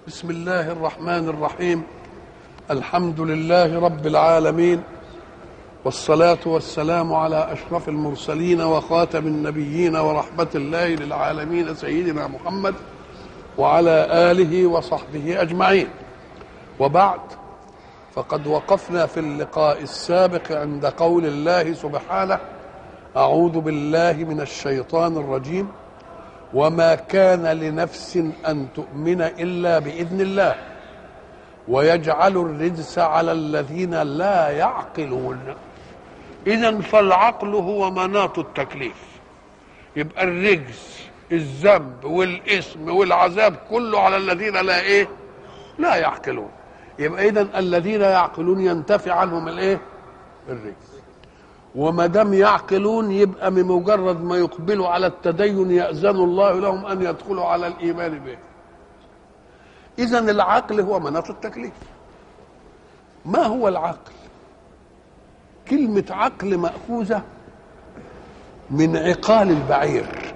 بسم الله الرحمن الرحيم الحمد لله رب العالمين والصلاة والسلام على أشرف المرسلين وخاتم النبيين ورحمة الله للعالمين سيدنا محمد وعلى آله وصحبه أجمعين وبعد فقد وقفنا في اللقاء السابق عند قول الله سبحانه أعوذ بالله من الشيطان الرجيم وما كان لنفس ان تؤمن الا باذن الله ويجعل الرجس على الذين لا يعقلون اذا فالعقل هو مناط التكليف يبقى الرجس الذنب والاثم والعذاب كله على الذين لا ايه لا يعقلون يبقى اذا الذين يعقلون ينتفي عنهم الايه الرجس وما دام يعقلون يبقى بمجرد ما يقبلوا على التدين يأذن الله لهم أن يدخلوا على الإيمان به إذا العقل هو مناط التكليف ما هو العقل كلمة عقل مأخوذة من عقال البعير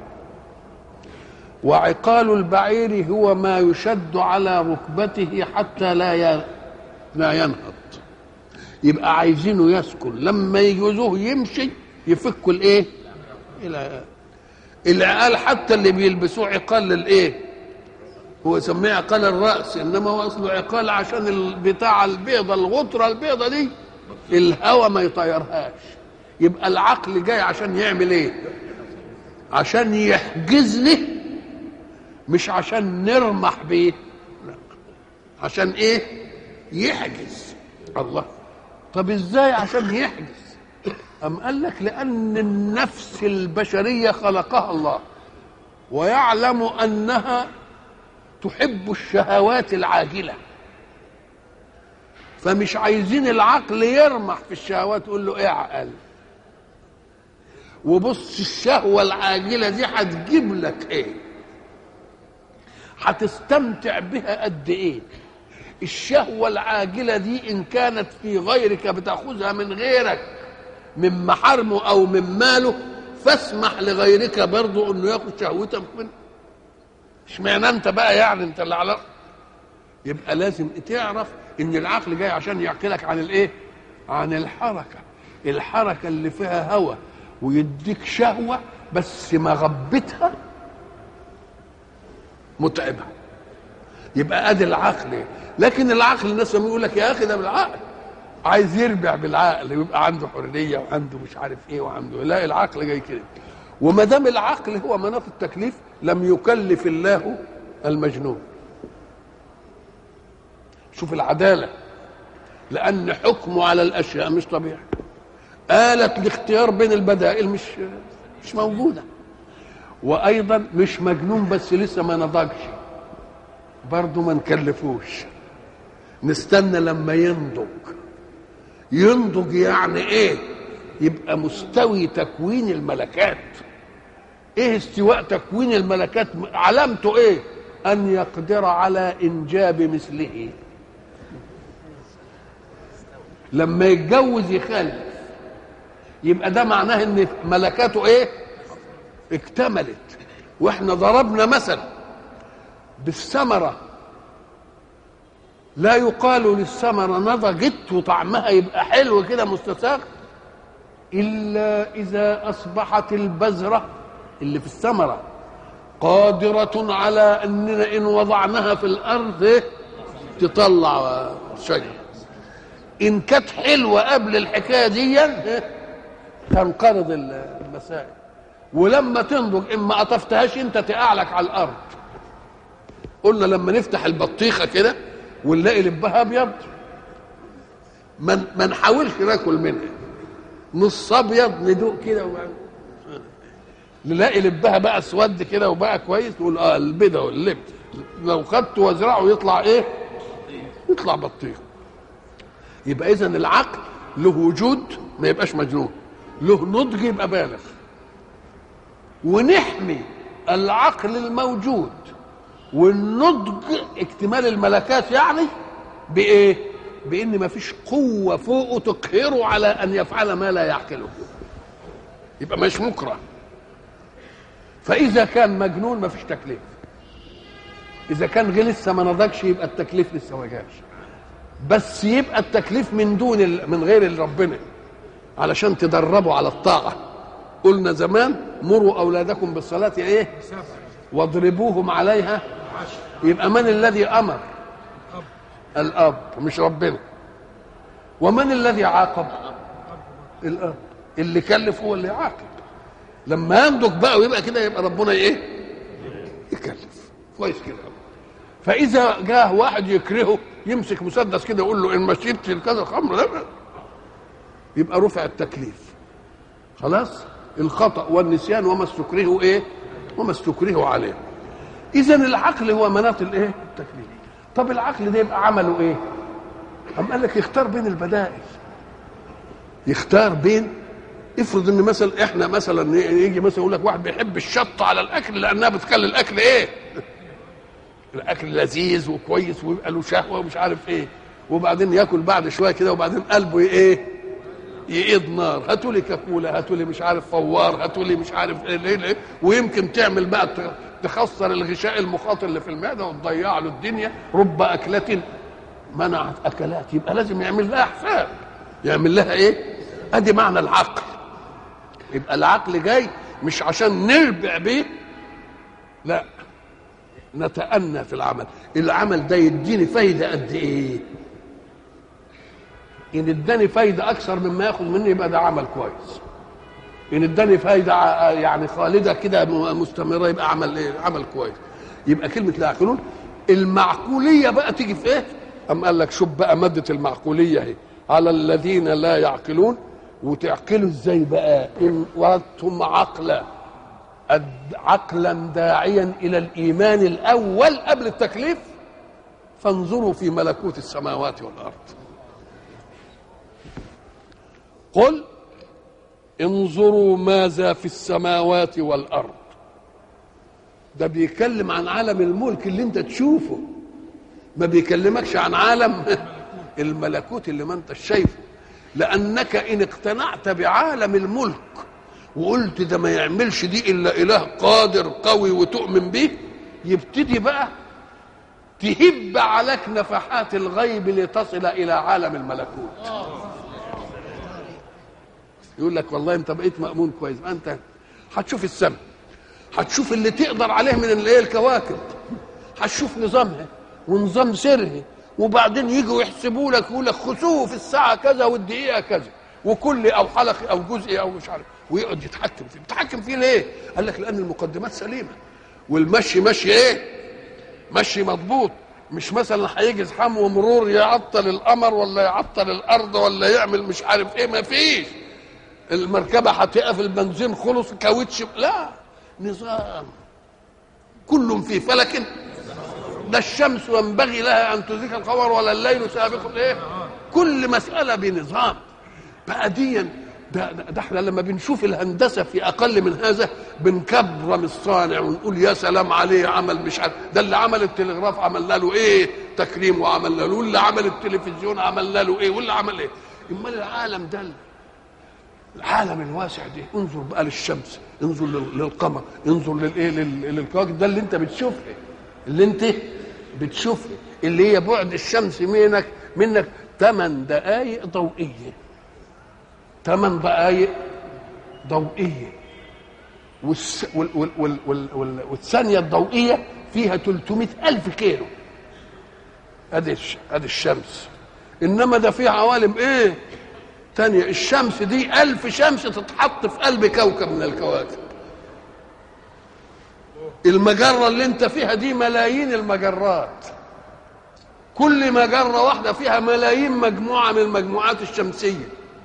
وعقال البعير هو ما يشد على ركبته حتى لا لا ينهض يبقى عايزينه يسكن لما يجوزوه يمشي يفكوا الايه الى العقال حتى اللي بيلبسوه عقال للايه هو يسميه عقال الراس انما هو اصله عقال عشان البتاع البيضه الغطره البيضه دي الهواء ما يطيرهاش يبقى العقل جاي عشان يعمل ايه عشان يحجزني مش عشان نرمح بيه لا. عشان ايه يحجز الله طب ازاي عشان يحجز أم قال لك لأن النفس البشرية خلقها الله ويعلم أنها تحب الشهوات العاجلة فمش عايزين العقل يرمح في الشهوات تقول له اعقل وبص الشهوة العاجلة دي هتجيب لك ايه هتستمتع بها قد ايه الشهوة العاجلة دي إن كانت في غيرك بتأخذها من غيرك من محارمه أو من ماله فاسمح لغيرك برضه إنه ياخد شهوتك منه اشمعنى أنت بقى يعني أنت اللي على يبقى لازم تعرف إن العقل جاي عشان يعقلك عن الإيه؟ عن الحركة الحركة اللي فيها هوى ويديك شهوة بس مغبتها متعبة يبقى ادي العقل لكن العقل الناس لما يقول لك يا اخي ده بالعقل عايز يربع بالعقل ويبقى عنده حريه وعنده مش عارف ايه وعنده لا العقل جاي كده وما دام العقل هو مناط التكليف لم يكلف الله المجنون شوف العداله لان حكمه على الاشياء مش طبيعي آلة الاختيار بين البدائل مش مش موجوده وايضا مش مجنون بس لسه ما نضجش برضه ما نكلفوش نستنى لما ينضج ينضج يعني ايه يبقى مستوي تكوين الملكات ايه استواء تكوين الملكات علامته ايه ان يقدر على انجاب مثله لما يتجوز يخلف يبقى ده معناه ان ملكاته ايه اكتملت واحنا ضربنا مثل بالثمرة لا يقال للثمرة نضجت وطعمها يبقى حلو كده مستساغ إلا إذا أصبحت البذرة اللي في الثمرة قادرة على أننا إن وضعناها في الأرض تطلع شجر إن كانت حلوة قبل الحكاية دي تنقرض المسائل ولما تنضج إما قطفتهاش أنت تقعلك على الأرض قلنا لما نفتح البطيخه كده ونلاقي لبها ابيض ما ما نحاولش ناكل منها نص ابيض ندوق كده وبعد نلاقي لبها بقى اسود كده وبقى كويس نقول اه البيضه واللب لو خدته وازرعه يطلع ايه؟ يطلع بطيخ يبقى اذا العقل له وجود ما يبقاش مجنون له نضج يبقى بالغ ونحمي العقل الموجود والنضج اكتمال الملكات يعني بايه بان ما فيش قوه فوقه تقهره على ان يفعل ما لا يعقله يبقى مش مكره فاذا كان مجنون ما فيش تكليف اذا كان غير لسه ما نضجش يبقى التكليف لسه ما جاش بس يبقى التكليف من دون ال... من غير ربنا علشان تدربوا على الطاعه قلنا زمان مروا اولادكم بالصلاه ايه واضربوهم عليها يبقى من الذي امر الاب مش ربنا ومن الذي عاقب الاب اللي كلف هو اللي عاقب لما ينضج بقى ويبقى كده يبقى ربنا ايه يكلف كويس كده فاذا جاء واحد يكرهه يمسك مسدس كده يقول له ان ما شربتش كذا خمر لا يبقى رفع التكليف خلاص الخطا والنسيان وما استكرهوا ايه وما استكرهوا عليه اذا العقل هو مناط الايه التكليف طب العقل ده يبقى عمله ايه أم قال لك يختار بين البدائل يختار بين افرض ان مثلا احنا مثلا يجي مثلا يقول لك واحد بيحب الشطه على الاكل لانها بتخلي الاكل ايه الاكل لذيذ وكويس ويبقى له شهوه ومش عارف ايه وبعدين ياكل بعد شويه كده وبعدين قلبه ايه يقيض نار هاتوا لي كاكولا هاتوا لي مش عارف فوار هاتوا لي مش عارف ايه ليه ليه ويمكن تعمل بقى تخسر الغشاء المخاطر اللي في المعده وتضيع له الدنيا رب اكله منعت اكلات يبقى لازم يعمل لها حساب يعمل لها ايه ادي معنى العقل يبقى العقل جاي مش عشان نربع بيه لا نتأنى في العمل العمل ده يديني فايدة قد ايه ان اداني فايدة اكثر مما ياخذ مني يبقى ده عمل كويس ان اداني فايدة يعني خالدة كده مستمرة يبقى عمل ايه عمل كويس يبقى كلمة لا يعقلون المعقولية بقى تيجي في ايه أم قال لك شوف بقى مادة المعقولية اهي على الذين لا يعقلون وتعقلوا ازاي بقى ان وردتم عقلا عقلا داعيا الى الايمان الاول قبل التكليف فانظروا في ملكوت السماوات والارض قل انظروا ماذا في السماوات والارض ده بيتكلم عن عالم الملك اللي انت تشوفه ما بيكلمكش عن عالم الملكوت اللي ما انت شايفه لانك ان اقتنعت بعالم الملك وقلت ده ما يعملش دي الا اله قادر قوي وتؤمن به يبتدي بقى تهب عليك نفحات الغيب لتصل الى عالم الملكوت يقول لك والله انت بقيت مامون كويس انت هتشوف السماء هتشوف اللي تقدر عليه من الايه الكواكب هتشوف نظامها ونظام سرها وبعدين يجوا يحسبوا لك يقول لك خسوف الساعه كذا والدقيقه كذا وكل او حلقه او جزء او مش عارف ويقعد يتحكم فيه يتحكم فيه ليه قال لك لان المقدمات سليمه والمشي مشي ايه مشي مضبوط مش مثلا هيجي زحام ومرور يعطل القمر ولا يعطل الارض ولا يعمل مش عارف ايه ما فيش المركبه هتقف البنزين خلص كاوتش لا نظام كل في فلك ده الشمس ينبغي لها ان تدرك القمر ولا الليل سابق الايه كل مساله بنظام بقى ديا ده, ده احنا لما بنشوف الهندسه في اقل من هذا بنكرم الصانع ونقول يا سلام عليه عمل مش عارف ده اللي عمل التلغراف عملنا له ايه تكريم وعملنا له واللي عمل التلفزيون عملنا له ايه واللي عمل ايه امال العالم ده العالم الواسع ده انظر بقى للشمس انظر للقمر انظر للايه للكواكب ده اللي انت بتشوفه اللي انت بتشوفه اللي هي بعد الشمس منك منك ثمان دقائق ضوئيه ثمان دقائق ضوئيه والس وال وال وال وال وال والثانيه الضوئيه فيها 300 ألف كيلو ادي ادي الشمس انما ده في عوالم ايه تانية الشمس دي ألف شمس تتحط في قلب كوكب من الكواكب المجرة اللي انت فيها دي ملايين المجرات كل مجرة واحدة فيها ملايين مجموعة من المجموعات الشمسية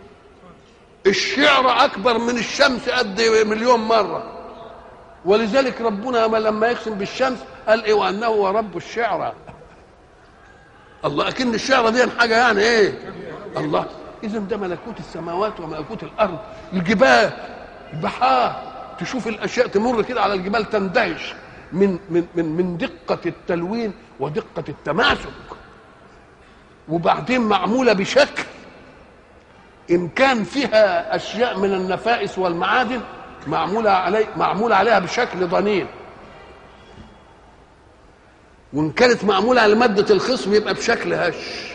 الشعر أكبر من الشمس قد مليون مرة ولذلك ربنا لما يقسم بالشمس قال إيه وأنه هو رب الشعرى الله أكن الشعرى دي حاجة يعني إيه الله إذا ده ملكوت السماوات وملكوت الأرض الجبال البحار تشوف الاشياء تمر كده على الجبال تندهش من من من من دقه التلوين ودقه التماسك وبعدين معموله بشكل ان كان فيها اشياء من النفائس والمعادن معموله علي معموله عليها بشكل ضنين وان كانت معموله على ماده الخصم يبقى بشكل هش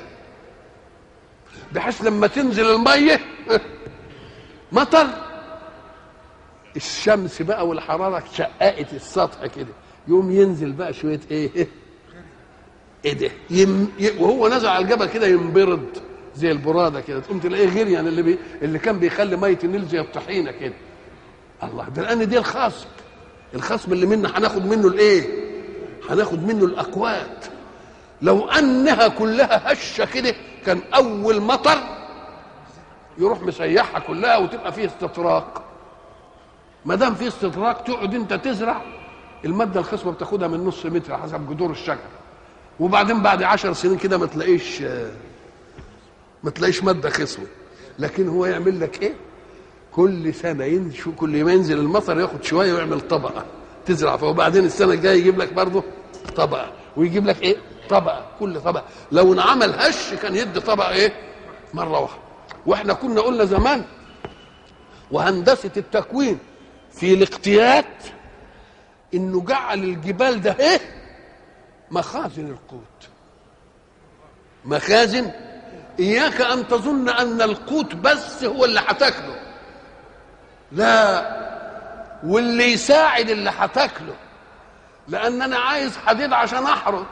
بحيث لما تنزل الميه مطر الشمس بقى والحراره شققت السطح كده يوم ينزل بقى شويه ايه ايه ده يم... ي... وهو نزل على الجبل كده ينبرد زي البراده كده تقوم تلاقيه غريان اللي بي... اللي كان بيخلي ميه النيل زي الطحينه كده الله ده لان دي الخصم الخصم اللي منا هناخد منه الايه هناخد منه الاقوات لو انها كلها هشه كده كان اول مطر يروح مسيحها كلها وتبقى فيه استطراق ما دام فيه استطراق تقعد انت تزرع الماده الخصبه بتاخدها من نص متر حسب جذور الشجر وبعدين بعد عشر سنين كده ما تلاقيش ما تلاقيش ماده خصبه لكن هو يعمل لك ايه كل سنه ينشو كل ما ينزل المطر ياخد شويه ويعمل طبقه تزرع فيها وبعدين السنه الجايه يجيب لك برضه طبقه ويجيب لك ايه طبقه كل طبقه لو انعمل هش كان يدي طبقه ايه مره واحده واحنا كنا قلنا زمان وهندسه التكوين في الاقتيات انه جعل الجبال ده ايه مخازن القوت مخازن اياك ان تظن ان القوت بس هو اللي هتاكله لا واللي يساعد اللي هتاكله لان انا عايز حديد عشان احرط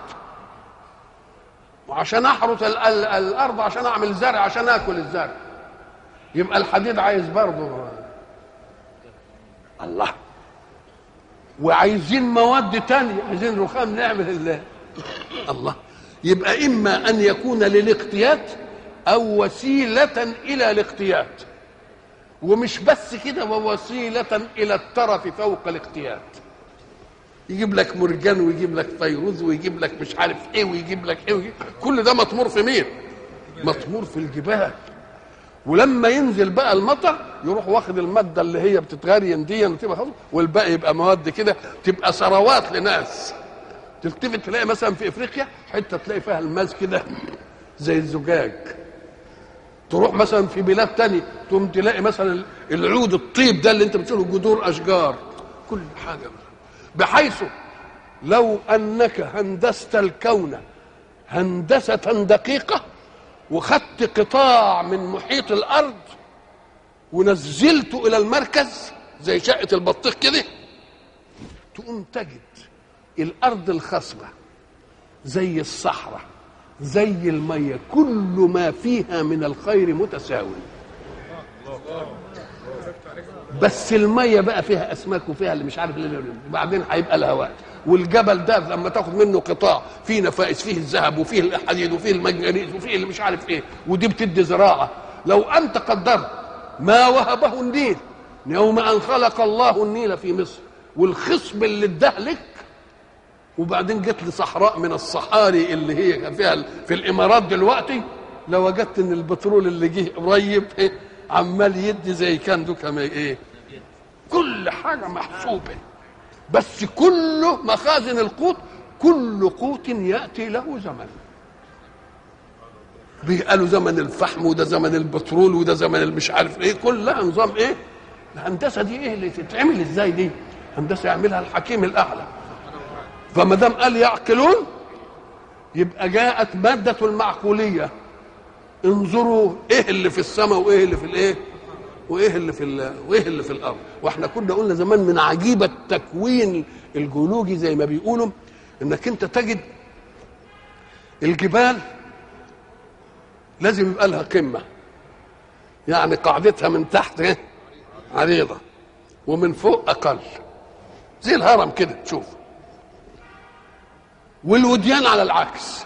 وعشان احرط ال ال الارض عشان اعمل زرع عشان اكل الزرع يبقى الحديد عايز برضه الله وعايزين مواد تانية عايزين رخام نعمل الله الله يبقى إما أن يكون للاقتيات أو وسيلة إلى الاقتيات ومش بس كده ووسيلة إلى الترف فوق الاقتيات يجيب لك مرجان ويجيب لك فيروز ويجيب لك مش عارف ايه ويجيب لك ايه ويجيب كل ده مطمور في مين؟ مطمور في الجبال ولما ينزل بقى المطر يروح واخد الماده اللي هي بتتغرين دي وتبقى خلاص والباقي يبقى مواد كده تبقى ثروات لناس تلتفت تلاقي مثلا في افريقيا حته تلاقي فيها الماس كده زي الزجاج تروح مثلا في بلاد تانية تقوم تلاقي مثلا العود الطيب ده اللي انت بتشوفه جذور اشجار كل حاجه بحيث لو انك هندست الكون هندسه دقيقه وخدت قطاع من محيط الارض ونزلته الى المركز زي شقه البطيخ كده تقوم تجد الارض الخصبه زي الصحراء زي الميه كل ما فيها من الخير متساوي بس الميه بقى فيها اسماك وفيها اللي مش عارف اللي بعدين هيبقى لها وقت والجبل ده لما تاخد منه قطاع فيه نفائس فيه الذهب وفيه الحديد وفيه المنجنيز وفيه اللي مش عارف ايه ودي بتدي زراعه لو انت قدرت ما وهبه النيل يوم ان خلق الله النيل في مصر والخصب اللي اداه لك وبعدين جت لصحراء من الصحاري اللي هي كان فيها في الامارات دلوقتي لوجدت ان البترول اللي جه قريب إيه عمال يدي زي كان دو كما ايه كل حاجه محسوبه بس كله مخازن القوت كل قوت ياتي له زمن قالوا زمن الفحم وده زمن البترول وده زمن المش عارف ايه كلها نظام ايه الهندسه دي ايه اللي تتعمل ازاي دي هندسه يعملها الحكيم الاعلى فما دام قال يعقلون يبقى جاءت ماده المعقوليه انظروا ايه اللي في السماء وايه اللي في الايه وايه اللي في وايه اللي في الارض واحنا كنا قلنا زمان من عجيبه التكوين الجيولوجي زي ما بيقولوا انك انت تجد الجبال لازم يبقى لها قمه يعني قاعدتها من تحت ايه عريضه ومن فوق اقل زي الهرم كده تشوف والوديان على العكس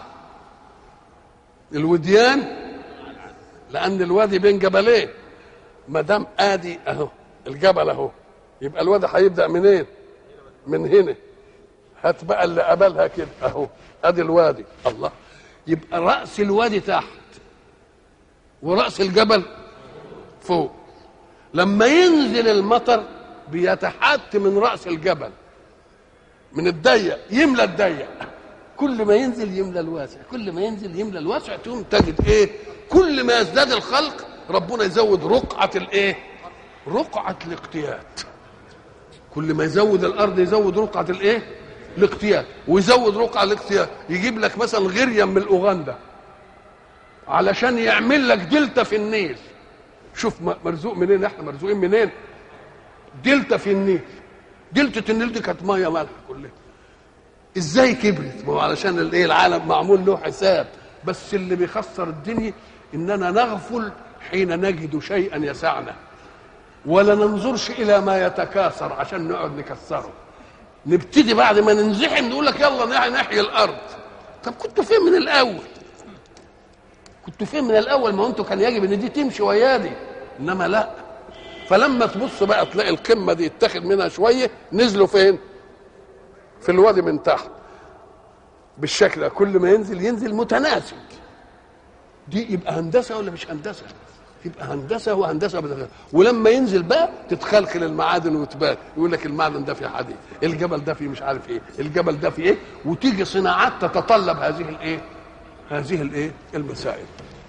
الوديان لان الوادي بين جبلين ما دام ادي اهو الجبل اهو يبقى الوادي هيبدا منين من هنا هات بقى اللي قبلها كده اهو ادي الوادي الله يبقى راس الوادي تحت وراس الجبل فوق لما ينزل المطر بيتحت من راس الجبل من الضيق يملى الضيق كل ما ينزل يملى الواسع كل ما ينزل يملى الواسع تقوم تجد ايه كل ما يزداد الخلق ربنا يزود رقعة الايه رقعة الاقتيات كل ما يزود الارض يزود رقعة الايه الاغتيال ويزود رقعه الاغتيال يجيب لك مثلا غريا من اوغندا علشان يعمل لك دلتا في النيل شوف مرزوق منين احنا مرزوقين منين دلتا في النيل دلتا النيل دي كانت ميه مالحه كلها ازاي كبرت ما هو علشان الايه العالم معمول له حساب بس اللي بيخسر الدنيا اننا نغفل حين نجد شيئا يسعنا ولا ننظرش الى ما يتكاثر عشان نقعد نكسره نبتدي بعد ما ننزحم نقول لك يلا نحيي الارض طب كنتوا فين من الاول كنتوا فين من الاول ما انتوا كان يجب ان دي تمشي ويا دي انما لا فلما تبص بقى تلاقي القمه دي اتاخد منها شويه نزلوا فين في الوادي من تحت بالشكل ده كل ما ينزل ينزل متناسق دي يبقى هندسه ولا مش هندسه يبقى هندسه وهندسه بدغير. ولما ينزل بقى تتخلخل المعادن وتبان يقول لك المعدن ده فيه حديد الجبل ده فيه مش عارف ايه الجبل ده فيه ايه وتيجي صناعات تتطلب هذه الايه هذه الايه المسائل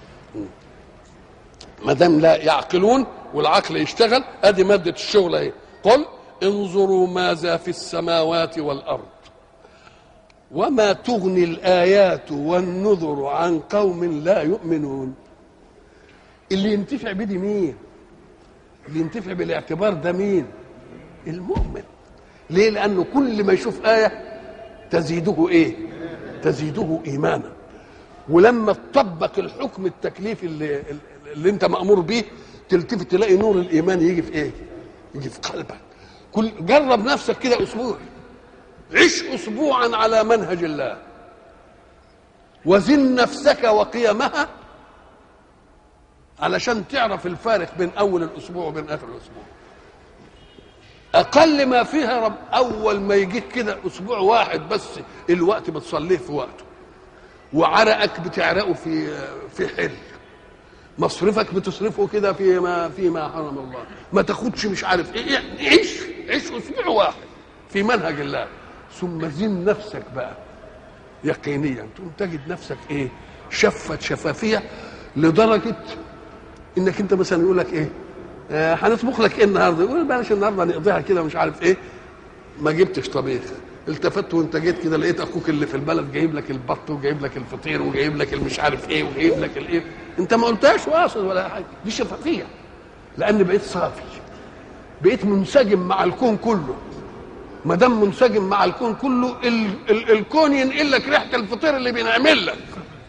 ما دام لا يعقلون والعقل يشتغل ادي ماده الشغل اهي قل انظروا ماذا في السماوات والارض وما تغني الايات والنذر عن قوم لا يؤمنون اللي ينتفع بدي مين اللي ينتفع بالاعتبار ده مين المؤمن ليه لانه كل ما يشوف ايه تزيده ايه تزيده ايمانا ولما تطبق الحكم التكليفي اللي, اللي انت مامور به تلتفت تلاقي نور الايمان يجي في ايه يجي في قلبك كل جرب نفسك كده اسبوع عش اسبوعا على منهج الله وزن نفسك وقيمها علشان تعرف الفارق بين اول الاسبوع وبين اخر الاسبوع اقل ما فيها رب اول ما يجيك كده اسبوع واحد بس الوقت بتصليه في وقته وعرقك بتعرقه في في حل مصرفك بتصرفه كده في ما فيما حرم الله ما تاخدش مش عارف ايه عيش عيش اسبوع واحد في منهج الله ثم زن نفسك بقى يقينيا تقوم تجد نفسك ايه شفت شفافيه لدرجه انك انت مثلا يقول لك ايه آه هنطبخ لك ايه النهارده يقول بلاش النهارده نقضيها كده مش عارف ايه ما جبتش طبيخ التفت وانت جيت كده لقيت اخوك اللي في البلد جايب لك البط وجايب لك الفطير وجايب لك المش عارف ايه وجايب لك الايه انت ما قلتهاش واصل ولا حاجه دي شفافيه لان بقيت صافي بقيت منسجم مع الكون كله ما دام منسجم مع الكون كله ال ال الكون ينقل لك ريحه الفطير اللي بينعمل لك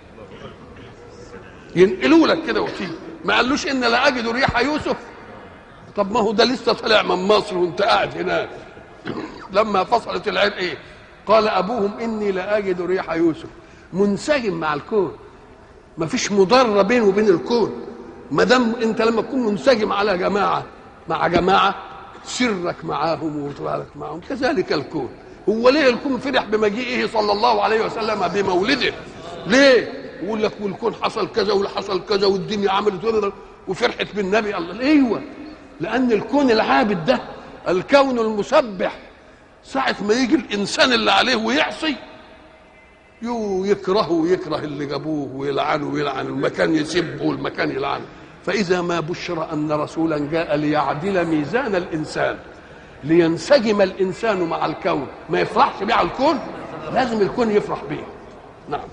ينقلوا لك كده وتيجي ما قالوش ان لا اجد ريح يوسف طب ما هو ده لسه طلع من مصر وانت قاعد هناك لما فصلت العين ايه قال ابوهم اني لا اجد ريح يوسف منسجم مع الكون ما فيش مضره بينه وبين الكون ما دام انت لما تكون منسجم على جماعه مع جماعه سرك معاهم وطلالك معاهم كذلك الكون هو ليه الكون فرح بمجيئه صلى الله عليه وسلم بمولده ليه يقول لك والكون حصل كذا وحصل كذا والدنيا عملت وفرحت بالنبي الله ايوه لان الكون العابد ده الكون المسبح ساعة ما يجي الإنسان اللي عليه ويعصي يو يكرهه ويكره اللي جابوه ويلعنه ويلعن المكان يسبه والمكان يلعنه فإذا ما بشر أن رسولا جاء ليعدل ميزان الإنسان لينسجم الإنسان مع الكون ما يفرحش بيه على الكون لازم الكون يفرح بيه نعم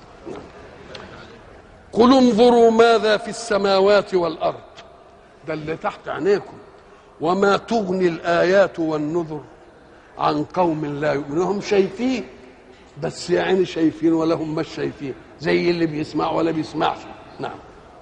قل انظروا ماذا في السماوات والأرض ده اللي تحت عينيكم وما تغني الآيات والنذر عن قوم لا يؤمنون هم شايفين بس يا عيني شايفين ولا هم مش شايفين زي اللي بيسمع ولا بيسمعش نعم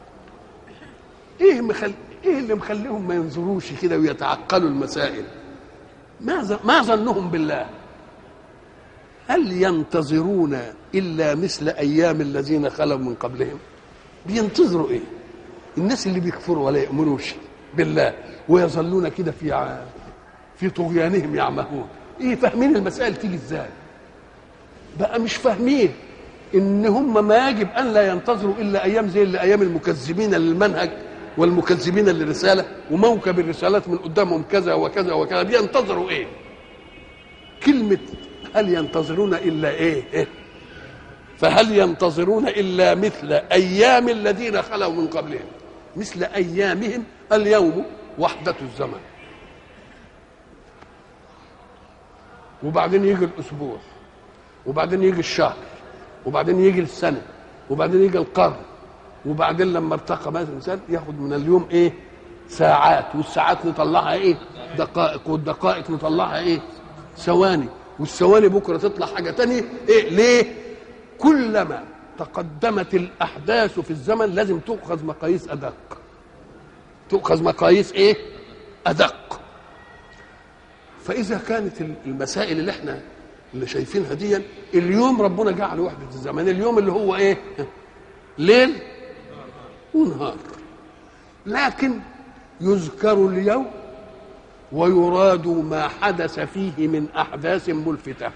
ايه مخل... ايه اللي مخليهم ما ينظروش كده ويتعقلوا المسائل ما ما ظنهم بالله هل ينتظرون الا مثل ايام الذين خلوا من قبلهم بينتظروا ايه الناس اللي بيكفروا ولا يؤمنوش بالله ويظلون كده في ع... في طغيانهم يعمهون ايه فاهمين المسائل تيجي ازاي بقى مش فاهمين ان هم ما يجب ان لا ينتظروا الا ايام زي اللي ايام المكذبين للمنهج والمكذبين للرساله وموكب الرسالات من قدامهم كذا وكذا وكذا بينتظروا ايه كلمه هل ينتظرون الا ايه, إيه؟ فهل ينتظرون الا مثل ايام الذين خلوا من قبلهم مثل ايامهم اليوم وحده الزمن وبعدين يجي الاسبوع وبعدين يجي الشهر وبعدين يجي السنه وبعدين يجي القرن وبعدين لما ارتقى مثلا الانسان ياخد من اليوم ايه ساعات والساعات نطلعها ايه دقائق والدقائق نطلعها ايه ثواني والثواني بكره تطلع حاجه تانية ايه ليه كلما تقدمت الاحداث في الزمن لازم تؤخذ مقاييس ادق تؤخذ مقاييس ايه ادق فاذا كانت المسائل اللي احنا اللي شايفينها دي اليوم ربنا جعل وحده الزمان اليوم اللي هو ايه ليل ونهار لكن يذكر اليوم ويراد ما حدث فيه من احداث ملفته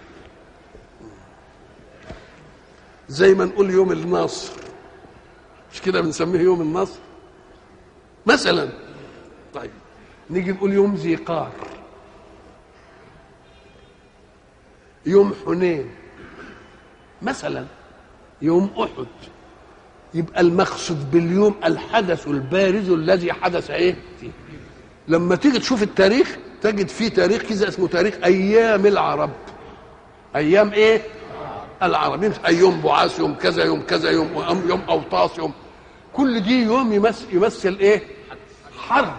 زي ما نقول يوم النصر مش كده بنسميه يوم النصر مثلا طيب نيجي نقول يوم ذي قار يوم حنين مثلا يوم احد يبقى المقصود باليوم الحدث البارز الذي حدث ايه فيه لما تيجي تشوف التاريخ تجد فيه تاريخ كذا اسمه تاريخ ايام العرب ايام ايه العرب يوم بعاث يوم كذا يوم كذا يوم يوم اوطاس يوم كل دي يوم يمثل, يمثل ايه حرب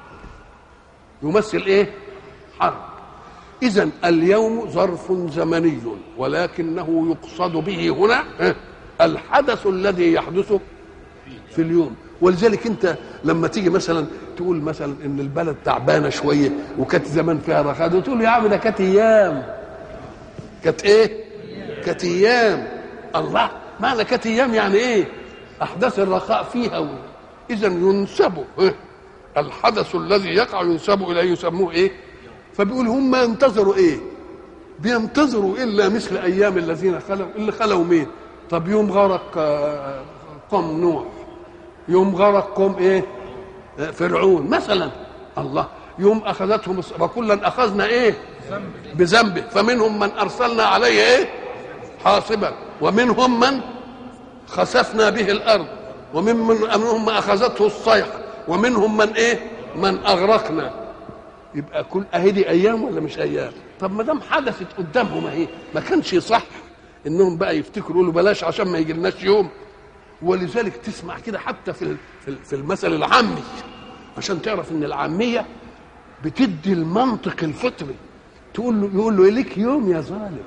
يمثل ايه حرب اذا اليوم ظرف زمني ولكنه يقصد به هنا الحدث الذي يحدث في اليوم ولذلك انت لما تيجي مثلا تقول مثلا ان البلد تعبانه شويه وكانت زمان فيها رخاء تقول يا عم ده كانت ايام كانت ايه؟ كانت ايام الله معنى كانت ايام يعني ايه؟ احداث الرخاء فيها اذا ينسب الحدث الذي يقع ينسب اليه يسموه ايه؟ فبيقول هم ينتظروا ايه؟ بينتظروا الا مثل ايام الذين خلوا اللي خلوا مين؟ طب يوم غرق قوم نوح يوم غرق قوم ايه فرعون مثلا الله يوم اخذتهم وكلا اخذنا ايه بذنبه فمنهم من ارسلنا عليه ايه حاصبا ومنهم من خسفنا به الارض ومنهم من اخذته الصيحه ومنهم من ايه من اغرقنا يبقى كل اهي دي ايام ولا مش ايام طب ما دام حدثت قدامهم اهي ما كانش صح انهم بقى يفتكروا يقولوا بلاش عشان ما يجيلناش يوم ولذلك تسمع كده حتى في في المثل العامي عشان تعرف ان العاميه بتدي المنطق الفطري تقول له يقول له ليك يوم يا ظالم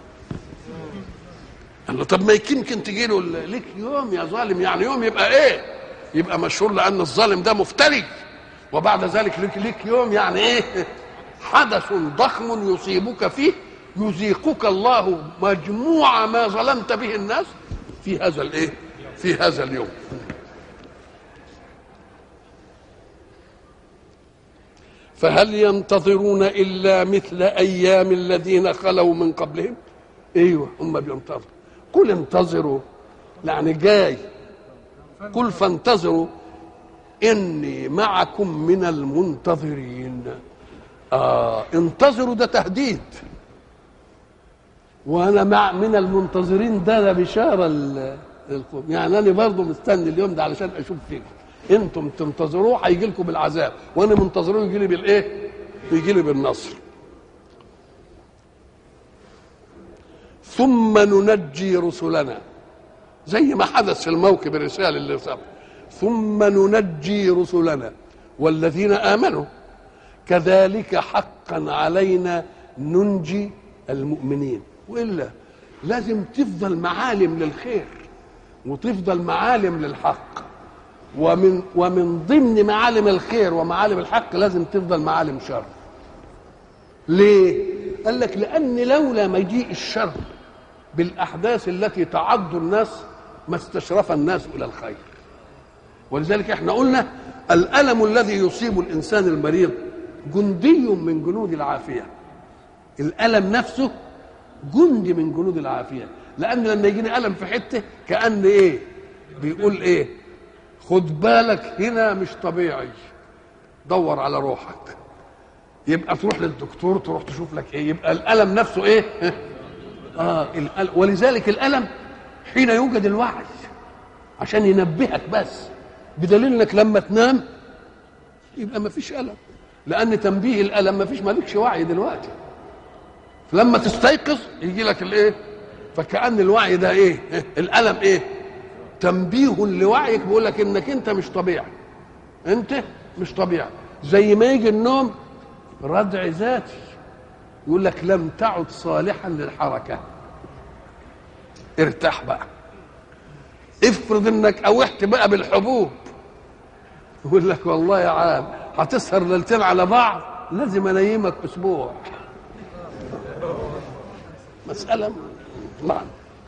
قال له طب ما يمكن تجي له ليك يوم يا ظالم يعني يوم يبقى ايه يبقى مشهور لان الظالم ده مفتري وبعد ذلك ليك ليك يوم يعني ايه حدث ضخم يصيبك فيه يذيقك الله مجموع ما ظلمت به الناس في هذا الايه في هذا اليوم فهل ينتظرون الا مثل ايام الذين خلوا من قبلهم ايوه هم بينتظروا قل انتظروا يعني جاي قل فانتظروا اني معكم من المنتظرين آه انتظروا ده تهديد وانا مع من المنتظرين ده ده بشاره للقوم يعني انا برضه مستني اليوم ده علشان اشوف فيكم انتم تنتظروه هيجي لكم بالعذاب وانا منتظروه يجي لي بالايه؟ يجي لي بالنصر ثم ننجي رسلنا زي ما حدث في الموكب الرسالة اللي سبق ثم ننجي رسلنا والذين آمنوا كذلك حقا علينا ننجي المؤمنين والا لازم تفضل معالم للخير وتفضل معالم للحق ومن ومن ضمن معالم الخير ومعالم الحق لازم تفضل معالم شر ليه قال لك لان لولا مجيء الشر بالاحداث التي تعض الناس ما استشرف الناس الى الخير ولذلك احنا قلنا الالم الذي يصيب الانسان المريض جندي من جنود العافيه الالم نفسه جندي من جنود العافيه لان لما يجيني الم في حته كان ايه بيقول ايه خد بالك هنا مش طبيعي دور على روحك يبقى تروح للدكتور تروح تشوف لك ايه يبقى الالم نفسه ايه اه الألم. ولذلك الالم حين يوجد الوعي عشان ينبهك بس بدليل انك لما تنام يبقى ما فيش الم لان تنبيه الالم ما فيش مالكش وعي دلوقتي لما تستيقظ يجي لك الايه فكأن الوعي ده ايه الألم ايه تنبيه لوعيك بيقول لك انك انت مش طبيعي انت مش طبيعي زي ما يجي النوم ردع ذاتي يقول لك لم تعد صالحا للحركه ارتاح بقى افرض انك اوحت بقى بالحبوب يقول لك والله يا عام هتسهر ليلتين على بعض لازم انيمك اسبوع مساله نعم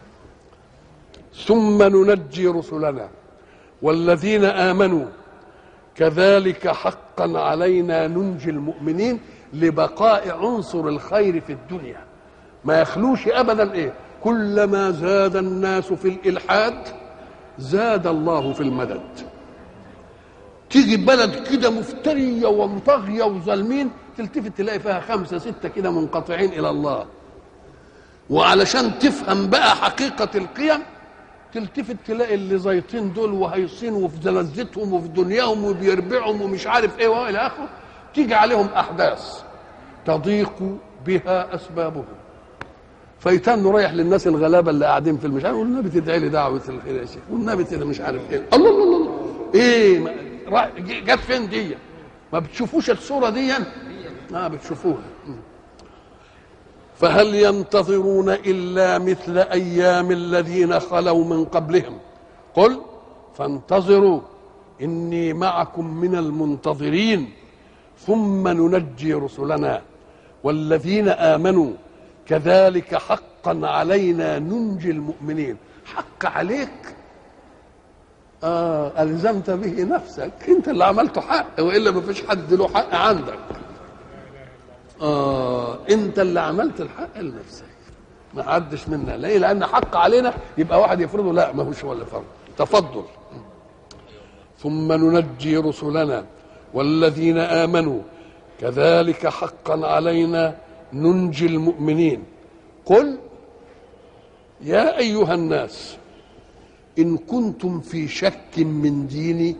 ثم ننجي رسلنا والذين امنوا كذلك حقا علينا ننجي المؤمنين لبقاء عنصر الخير في الدنيا ما يخلوش ابدا ايه كلما زاد الناس في الالحاد زاد الله في المدد تيجي بلد كده مفتريه ومطغيه وظالمين تلتفت تلاقي فيها خمسه سته كده منقطعين الى الله وعلشان تفهم بقى حقيقه القيم تلتفت تلاقي اللي زيطين دول وهيصين وفي زلزتهم وفي دنياهم وبيربعهم ومش عارف ايه والى اخره تيجي عليهم احداث تضيق بها اسبابهم فيتن رايح للناس الغلابه اللي قاعدين في المشاعر والنبي تدعي لي دعوه الخير يا شيخ والنبي تدعي مش عارف ايه الله الله الله, الله. ايه ما- راح- جت فين دي ما بتشوفوش الصوره دي اه بتشوفوها مم. فهل ينتظرون الا مثل ايام الذين خلوا من قبلهم قل فانتظروا اني معكم من المنتظرين ثم ننجي رسلنا والذين امنوا كذلك حقا علينا ننجي المؤمنين حق عليك آه ألزمت به نفسك أنت اللي عملته حق وإلا ما فيش حد له حق عندك آه أنت اللي عملت الحق لنفسك ما حدش منا ليه لأن حق علينا يبقى واحد يفرضه لا ما هوش هو اللي فرض تفضل ثم ننجي رسلنا والذين آمنوا كذلك حقا علينا ننجي المؤمنين قل يا أيها الناس إن كنتم في شك من ديني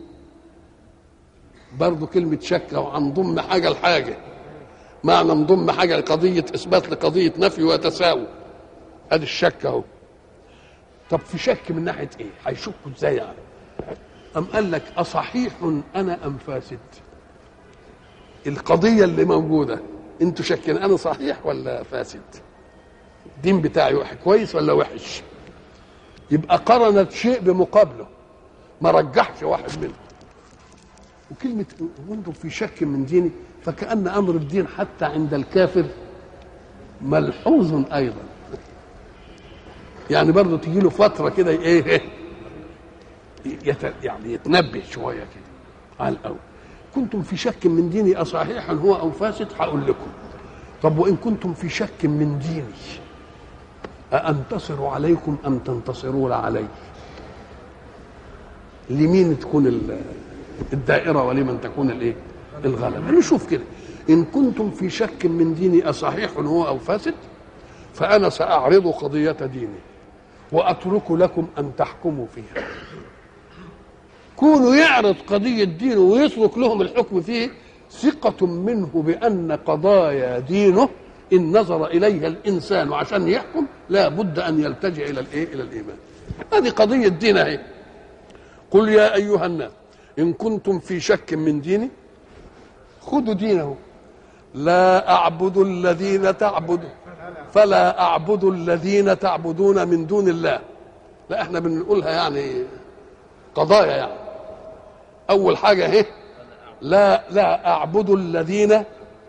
برضو كلمة شك أو هنضم حاجة لحاجة معنى نضم حاجة لقضية إثبات لقضية نفي وتساوي أدي الشك أهو طب في شك من ناحية إيه؟ هيشكوا إزاي يعني؟ أم قال لك أصحيح أنا أم فاسد؟ القضية اللي موجودة أنتوا شاكين أنا صحيح ولا فاسد؟ الدين بتاعي واحد كويس ولا وحش؟ يبقى قرنت شيء بمقابله ما رجحش واحد منهم وكلمة وانتم في شك من ديني فكأن أمر الدين حتى عند الكافر ملحوظ أيضا يعني برضه تجي له فترة كده إيه يت يعني يتنبه شوية كده على الأول كنتم في شك من ديني أصحيح هو أو فاسد هقول لكم طب وإن كنتم في شك من ديني أأنتصر عليكم أم تنتصرون علي لمين تكون ال- الدائرة ولمن تكون الايه الغلبة نشوف كده إن كنتم في شك من ديني أصحيح هو أو فاسد فأنا سأعرض قضية ديني وأترك لكم أن تحكموا فيها كونوا يعرض قضية دينه ويترك لهم الحكم فيه ثقة منه بأن قضايا دينه إن نظر إليها الإنسان عشان يحكم لا بد أن يلتجئ إلى الإيه؟ إلى الإيمان هذه قضية دين أهي قل يا أيها الناس إن كنتم في شك من ديني خذوا دينه لا أعبد الذين تعبدون فلا أعبد الذين تعبدون من دون الله لا احنا بنقولها يعني قضايا يعني أول حاجة اهي لا لا أعبد الذين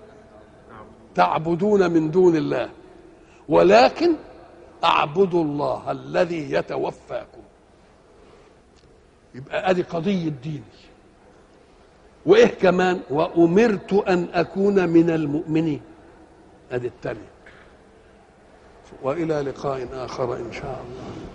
تعبدون من دون الله ولكن أعبد الله الذي يتوفاكم يبقى ادي قضيه ديني وايه كمان وامرت ان اكون من المؤمنين ادي الثانيه والى لقاء اخر ان شاء الله